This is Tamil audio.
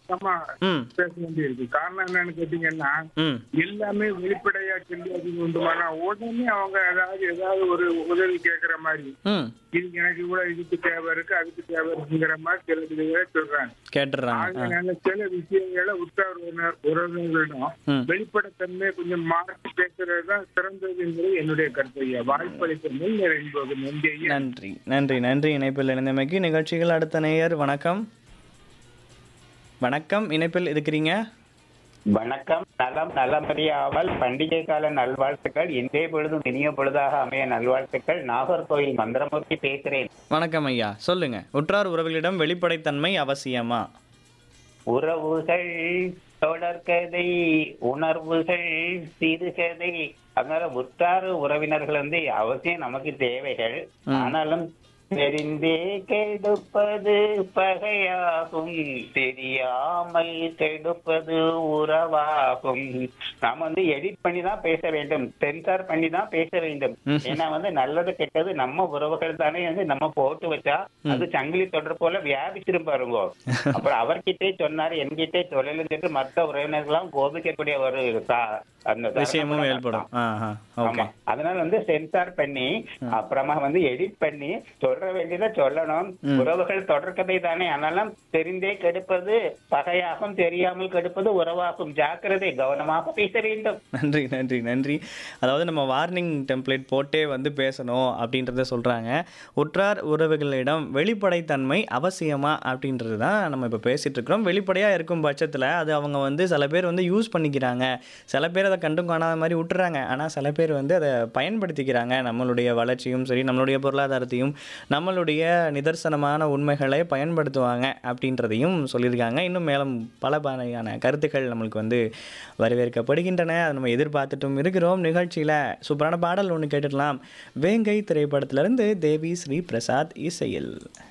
அழுத்தமா ம் பேச வேண்டியிருக்கு காரணம் என்னன்னு கேட்டீங்கன்னா ம் எல்லாமே வெளிப்படையா சொல்லி அது உண்டுமானா உடனே அவங்க ஏதாவது ஏதாவது ஒரு உதவி கேட்கற மாதிரி ம் இது எனக்கு கூட இதுக்கு தேவை இருக்கு அதுக்கு தேவை இருக்குங்கிற மாதிரி சில இதுகளை சொல்றாங்க கேட்டுடுறாங்க ஆ அதனால சில விஷயங்களை உற்றார் உறவினர் உறவினர்களிடம் ம் வெளிப்படைத்தன்மை கொஞ்சம் மாற்றி பேசுறது தான் சிறந்ததுங்கிறது என்னுடைய கருத்து ஐயா வாய்ப்பளித்த முன் நிறைந்தது நன்றி ஐயா நன்றி நன்றி நன்றி இணைப்பில் இணைந்தமைக்கு நிகழ்ச்சிகள் அடுத்த நேயர் வணக்கம் வணக்கம் இணைப்பில் இருக்கிறீங்க வணக்கம் நலம் நலமறியாவல் பண்டிகை கால நல்வாழ்த்துக்கள் இன்றைய பொழுதும் இனிய பொழுதாக அமைய நல்வாழ்த்துக்கள் நாகர்கோயில் மந்திரமூர்த்தி பேசுறேன் வணக்கம் ஐயா சொல்லுங்க உற்றார் உறவுகளிடம் வெளிப்படைத்தன்மை அவசியமா உறவுகள் தொடர்கதை உணர்வுகள் சிறுகதை அதனால உற்றார் உறவினர்கள் வந்து அவசியம் நமக்கு தேவைகள் ஆனாலும் தெரிந்தே கெடுப்பது பகையாகும் தெரியாமல் கெடுப்பது உறவாகும் நாம வந்து எடிட் பண்ணி தான் பேச வேண்டும் சென்சார் பண்ணி தான் பேச வேண்டும் ஏன்னா வந்து நல்லது கெட்டது நம்ம உறவுகள் தானே வந்து நம்ம போட்டு வச்சா அது சங்கிலி தொடர் போல வியாபிச்சிரும் பாருங்க அப்புறம் அவர்கிட்டே சொன்னாரு என்கிட்டே சொல்லலன்னு சொல்லிட்டு மற்ற உறவினர்கள்லாம் கோபிக்கக்கூடிய ஒரு சா- அந்த தருணம் விஷயமும் கூட ஏற்படும் ஆ ஆ ஓகே ஆமா அதனால வந்து சென்சார் பண்ணி அப்புறமா வந்து எடிட் பண்ணி சொல்ற வேண்டியதை சொல்லணும் உறவுகள் தொடர்கதை தானே ஆனாலும் தெரிந்தே கெடுப்பது பகையாகும் தெரியாமல் கெடுப்பது உறவாகும் ஜாக்கிரதை கவனமாக பேச வேண்டும் நன்றி நன்றி நன்றி அதாவது நம்ம வார்னிங் டெம்ப்ளேட் போட்டே வந்து பேசணும் அப்படின்றத சொல்கிறாங்க உற்றார் உறவுகளிடம் வெளிப்படைத்தன்மை அவசியமா அப்படின்றது தான் நம்ம இப்போ பேசிகிட்டு இருக்கிறோம் வெளிப்படையாக இருக்கும் பட்சத்தில் அது அவங்க வந்து சில பேர் வந்து யூஸ் பண்ணிக்கிறாங்க சில பேர் அதை கண்டும் காணாத மாதிரி விட்டுறாங்க ஆனால் சில பேர் வந்து அதை பயன்படுத்திக்கிறாங்க நம்மளுடைய வளர்ச்சியும் சரி நம்மளுடைய பொருளாதாரத்தையும் நம்மளுடைய நிதர்சனமான உண்மைகளை பயன்படுத்துவாங்க அப்படின்றதையும் சொல்லியிருக்காங்க இன்னும் மேலும் பல பலையான கருத்துக்கள் நம்மளுக்கு வந்து வரவேற்கப்படுகின்றன அதை நம்ம எதிர்பார்த்துட்டும் இருக்கிறோம் நிகழ்ச்சியில் சூப்பரான பாடல் ஒன்று கேட்டுடலாம் வேங்கை திரைப்படத்திலிருந்து தேவி ஸ்ரீ பிரசாத் இசையில்